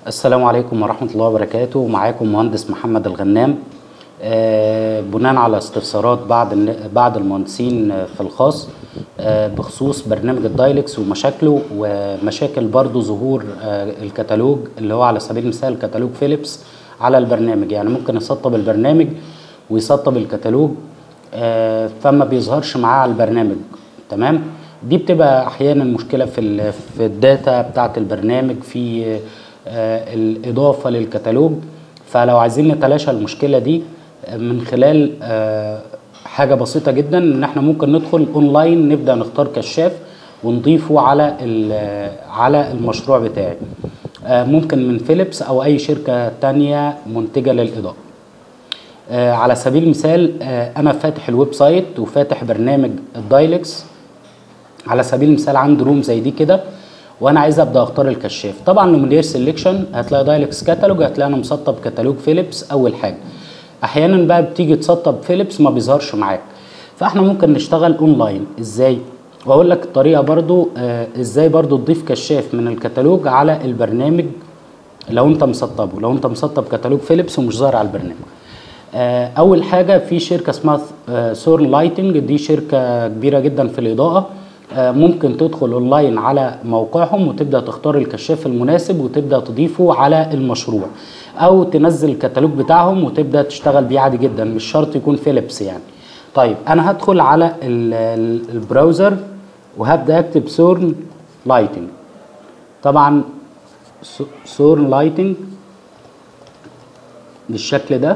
السلام عليكم ورحمة الله وبركاته معاكم مهندس محمد الغنام آه، بناء على استفسارات بعض الن- بعض المهندسين آه، في الخاص آه، بخصوص برنامج الدايلكس ومشاكله ومشاكل برضو ظهور آه، الكتالوج اللي هو على سبيل المثال كتالوج فيليبس على البرنامج يعني ممكن يسطب البرنامج ويسطب الكتالوج آه، فما بيظهرش معاه على البرنامج تمام دي بتبقى احيانا مشكله في ال- في الداتا بتاعه البرنامج في آه، الاضافه للكتالوج فلو عايزين نتلاشى المشكله دي آه، من خلال آه، حاجه بسيطه جدا ان احنا ممكن ندخل اونلاين نبدا نختار كشاف ونضيفه على ال- على المشروع بتاعي آه، ممكن من فيليبس او اي شركه تانية منتجه للاضاءه آه، على سبيل المثال آه، انا فاتح الويب سايت وفاتح برنامج الدايلكس على سبيل المثال عندي روم زي دي كده وانا عايز ابدا اختار الكشاف طبعا لومينير سيلكشن هتلاقي دايلكس كاتالوج هتلاقي انا مسطب كتالوج فيليبس اول حاجه احيانا بقى بتيجي تسطب فيليبس ما بيظهرش معاك فاحنا ممكن نشتغل اونلاين ازاي واقول لك الطريقه برضو آه ازاي برضو تضيف كشاف من الكتالوج على البرنامج لو انت مسطبه لو انت مسطب كتالوج فيليبس ومش ظاهر على البرنامج آه، اول حاجه في شركه اسمها آه، سورن لايتنج دي شركه كبيره جدا في الاضاءه آه، ممكن تدخل اونلاين على موقعهم وتبدا تختار الكشاف المناسب وتبدا تضيفه على المشروع او تنزل الكتالوج بتاعهم وتبدا تشتغل بيه عادي جدا مش شرط يكون فيليبس يعني طيب انا هدخل على ال- ال- البراوزر وهبدا اكتب سورن لايتنج طبعا سورن لايتنج بالشكل ده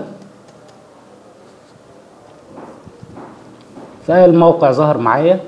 فالموقع ظهر معايا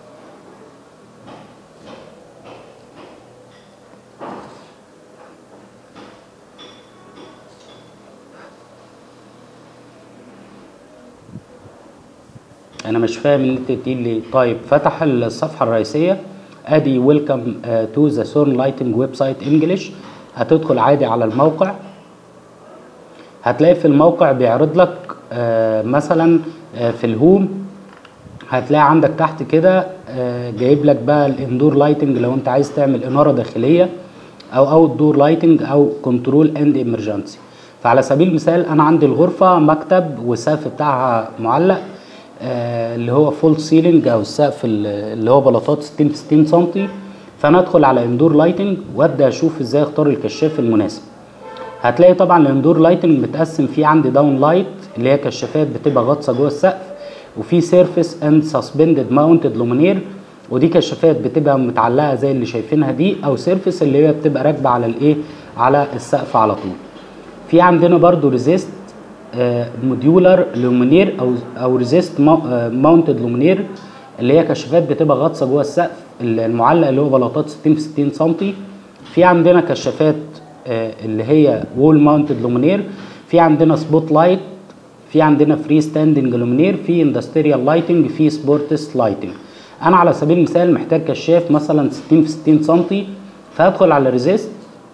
انا مش فاهم ان انت تقول لي طيب فتح الصفحه الرئيسيه ادي ويلكم تو ذا سورن لايتنج ويب سايت انجلش هتدخل عادي على الموقع هتلاقي في الموقع بيعرض لك آه، مثلا آه، في الهوم هتلاقي عندك تحت كده آه، جايب لك بقى الاندور لايتنج لو انت عايز تعمل اناره داخليه او اوت دور لايتنج او كنترول اند امرجنسي فعلى سبيل المثال انا عندي الغرفه مكتب والسقف بتاعها معلق آه، اللي هو فول سيلينج او السقف ال- اللي هو بلاطات 60 في 60 سم فانا ادخل على اندور لايتنج وابدا اشوف ازاي اختار الكشاف المناسب هتلاقي طبعا الاندور لايتنج متقسم فيه عندي داون لايت اللي هي كشافات بتبقى غطسه جوه السقف وفي سيرفيس اند سسبندد ماونتد لومينير ودي كشافات بتبقى متعلقه زي اللي شايفينها دي او سيرفيس اللي هي بتبقى راكبه على الايه على السقف على طول في عندنا برضو ريزيست موديولار لومينير او او ريزيست ماونتد لومينير اللي هي كشافات بتبقى غطسه جوه السقف المعلق اللي هو بلاطات 60 في 60 سم في عندنا كشافات آه، اللي هي وول ماونتد لومينير في عندنا سبوت لايت في عندنا فري ستاندنج لومينير في اندستريال لايتنج في سبورتس لايتنج انا على سبيل المثال محتاج كشاف مثلا 60 في 60 سم فهدخل على ريزيست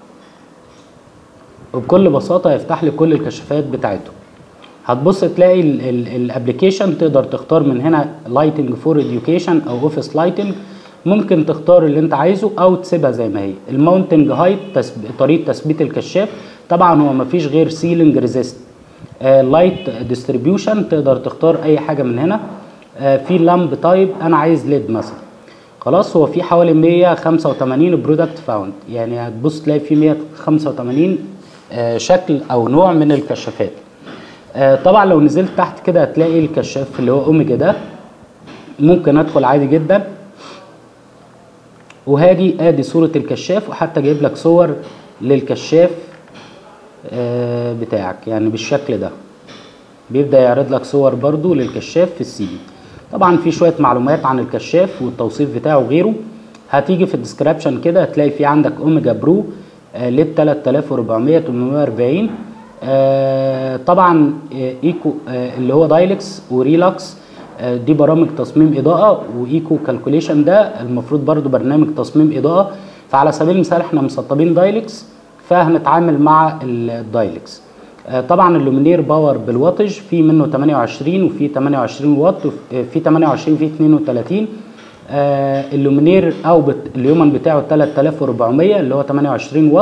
وبكل بساطه يفتح لي كل الكشافات بتاعته هتبص تلاقي الابلكيشن تقدر تختار من هنا لايتنج فور اديوكيشن او اوفيس لايتنج ممكن تختار اللي انت عايزه او تسيبها زي ما هي الماونتنج هايت تسب... طريقه تثبيت الكشاف طبعا هو مفيش غير سيلينج ريزيست لايت ديستريبيوشن تقدر تختار اي حاجه من هنا آه في لامب تايب انا عايز ليد مثلا خلاص هو في حوالي 185 برودكت فاوند يعني هتبص تلاقي في 185 آه شكل او نوع من الكشافات آه طبعا لو نزلت تحت كده هتلاقي الكشاف اللي هو اوميجا ده ممكن ادخل عادي جدا وهاجي ادي صورة الكشاف وحتى جايب لك صور للكشاف آه، بتاعك يعني بالشكل ده بيبدأ يعرض لك صور برضو للكشاف في السي دي طبعا في شوية معلومات عن الكشاف والتوصيف بتاعه وغيره هتيجي في الديسكريبشن كده هتلاقي في عندك اوميجا برو آه، ليد 3400 840 آه، طبعا آه، ايكو آه، اللي هو دايلكس وريلاكس آه، دي برامج تصميم اضاءه وايكو كالكوليشن ده المفروض برضو برنامج تصميم اضاءه فعلى سبيل المثال احنا مسطبين دايلكس فهنتعامل مع الدايلكس آه، طبعا اللومينير باور بالواتج في منه 28 وفي 28 واط وفي 28 في 32 آه، اللومينير او بت... اليومن بتاعه 3400 اللي هو 28 واط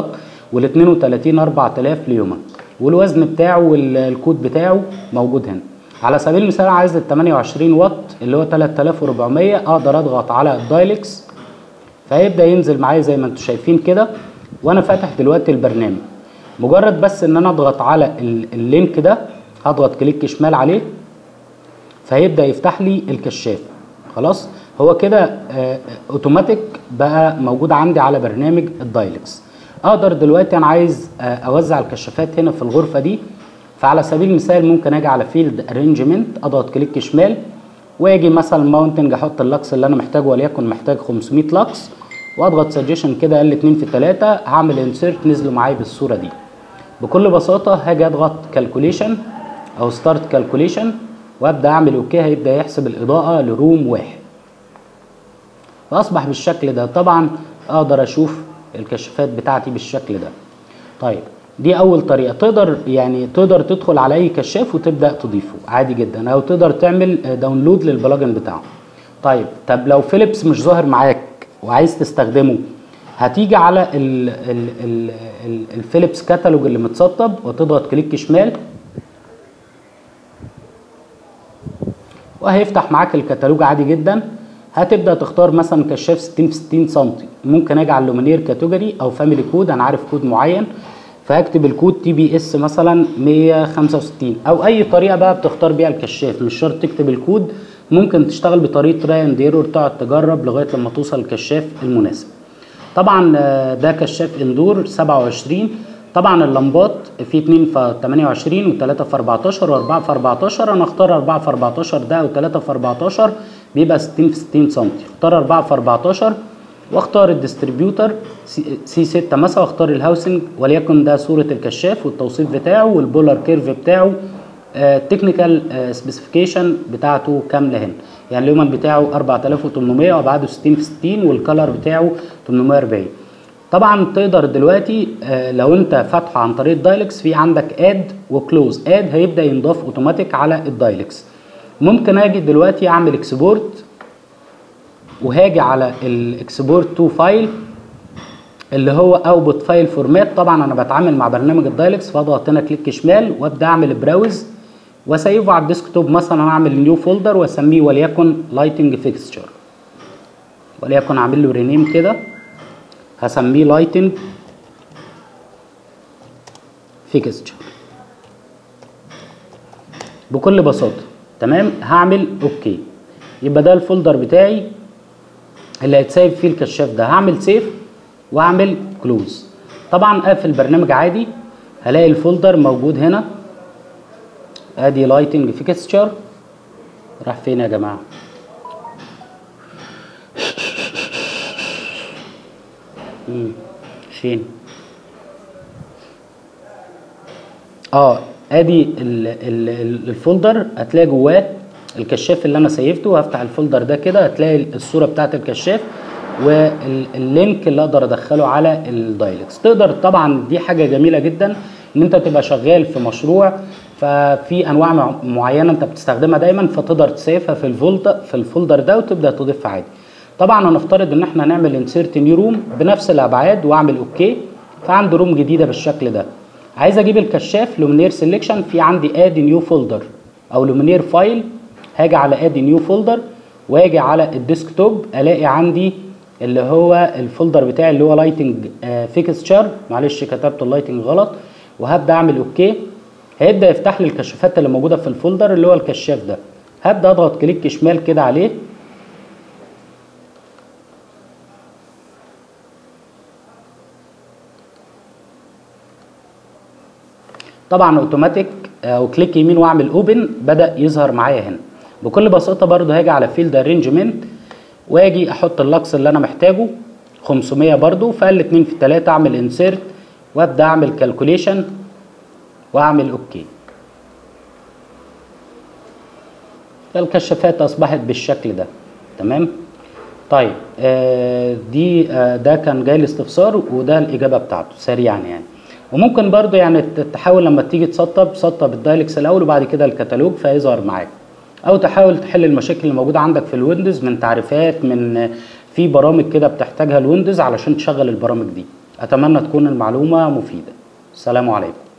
وال 32 4000 ليوما والوزن بتاعه والكود بتاعه موجود هنا على سبيل المثال عايز ال 28 واط اللي هو 3400 اقدر اضغط على الدايلكس فهيبدا ينزل معايا زي ما انتم شايفين كده وانا فاتح دلوقتي البرنامج مجرد بس ان انا اضغط على اللينك ده هضغط كليك شمال عليه فهيبدا يفتح لي الكشاف خلاص هو كده اوتوماتيك بقى موجود عندي على برنامج الدايلكس اقدر دلوقتي انا عايز اوزع الكشافات هنا في الغرفه دي فعلى سبيل المثال ممكن اجي على فيلد ارينجمنت اضغط كليك شمال واجي مثلا ماونتنج احط اللكس اللي انا محتاجه وليكن محتاج 500 لكس واضغط سجيشن كده اقل 2 في 3 هعمل انسيرت نزلوا معايا بالصوره دي بكل بساطه هاجي اضغط كالكوليشن او ستارت كالكوليشن وابدا اعمل اوكي هيبدا يحسب الاضاءه لروم واحد فاصبح بالشكل ده طبعا اقدر اشوف الكشافات بتاعتي بالشكل ده طيب دي اول طريقه تقدر يعني تقدر تدخل على اي كشاف وتبدا تضيفه عادي جدا او تقدر تعمل داونلود للبلجن بتاعه طيب طب لو فيليبس مش ظاهر معاك وعايز تستخدمه هتيجي على ال ال ال ال الفيليبس كاتالوج اللي متسطب وتضغط كليك شمال وهيفتح معاك الكتالوج عادي جدا هتبدا تختار مثلا كشاف 60 في 60 سم ممكن اجي على اللومينير كاتيجوري او فاميلي كود انا عارف كود معين فهكتب الكود تي بي اس مثلا 165 او اي طريقه بقى بتختار بيها الكشاف مش شرط تكتب الكود ممكن تشتغل بطريقه تراي اند ايرور تقعد تجرب لغايه لما توصل الكشاف المناسب طبعا ده كشاف اندور 27 طبعا اللمبات في 2 في 28 و3 في 14 و4 في 14 انا اختار 4 في 14 ده او 3 في 14 بيبقى 60 في 60 سم اختار 4 في 14 واختار الديستريبيوتر سي 6 مثلا واختار الهاوسنج وليكن ده صوره الكشاف والتوصيف بتاعه والبولر كيرف بتاعه التكنيكال سبيسيفيكيشن بتاعته كامله هنا يعني اليومن بتاعه 4800 وابعاده 60 في 60 والكلر بتاعه 840 طبعا تقدر دلوقتي لو انت فاتحه عن طريق الدايلكس في عندك اد وكلوز اد هيبدا ينضاف اوتوماتيك على الدايلكس ممكن اجي دلوقتي اعمل اكسبورت وهاجي على الاكسبورت تو فايل اللي هو اوتبوت فايل فورمات طبعا انا بتعامل مع برنامج الدايلكس فاضغط هنا كليك شمال وابدا اعمل براوز واسيفه على الديسكتوب مثلا اعمل نيو فولدر واسميه وليكن لايتنج فيكستشر وليكن اعمل له رينيم كده هسميه لايتنج فيكستشر بكل بساطه تمام هعمل اوكي يبقى ده الفولدر بتاعي اللي هيتسيب فيه الكشاف ده هعمل سيف واعمل كلوز طبعا اقفل برنامج عادي هلاقي الفولدر موجود هنا ادي لايتنج فيكستشر راح فين يا جماعه مم. فين اه ادي ال ال الفولدر هتلاقي جواه الكشاف اللي انا سيفته هفتح الفولدر ده كده هتلاقي الصوره بتاعت الكشاف واللينك اللي اقدر ادخله على الدايلكس تقدر طبعا دي حاجه جميله جدا ان انت تبقى شغال في مشروع ففي انواع معينه انت بتستخدمها دايما فتقدر تسيفها في الفولدر في الفولدر ده وتبدا تضيفها عادي طبعا هنفترض ان احنا نعمل انسيرت نيو روم بنفس الابعاد واعمل اوكي فعندي روم جديده بالشكل ده عايز اجيب الكشاف لومينير سيلكشن في عندي اد نيو فولدر او لومينير فايل هاجي على اد نيو فولدر واجي على الديسكتوب الاقي عندي اللي هو الفولدر بتاعي اللي هو لايتنج فيكستشر معلش كتبت اللايتنج غلط وهبدا اعمل اوكي هيبدا يفتح لي الكشافات اللي موجوده في الفولدر اللي هو الكشاف ده هبدا اضغط كليك شمال كده عليه طبعا اوتوماتيك او كليك يمين واعمل اوبن بدا يظهر معايا هنا بكل بساطه برده هاجي على فيلد ارينجمنت واجي احط اللكس اللي انا محتاجه 500 برده فقال 2 في 3 اعمل انسيرت وابدا اعمل كالكوليشن واعمل اوكي الكشافات اصبحت بالشكل ده تمام طيب آه دي آه ده كان جاي الاستفسار وده الاجابه بتاعته سريعا يعني وممكن برضو يعني تحاول لما تيجي تسطب سطب الدايلكس الاول وبعد كده الكتالوج فيظهر معاك او تحاول تحل المشاكل اللي موجوده عندك في الويندوز من تعريفات من في برامج كده بتحتاجها الويندوز علشان تشغل البرامج دي اتمنى تكون المعلومه مفيده السلام عليكم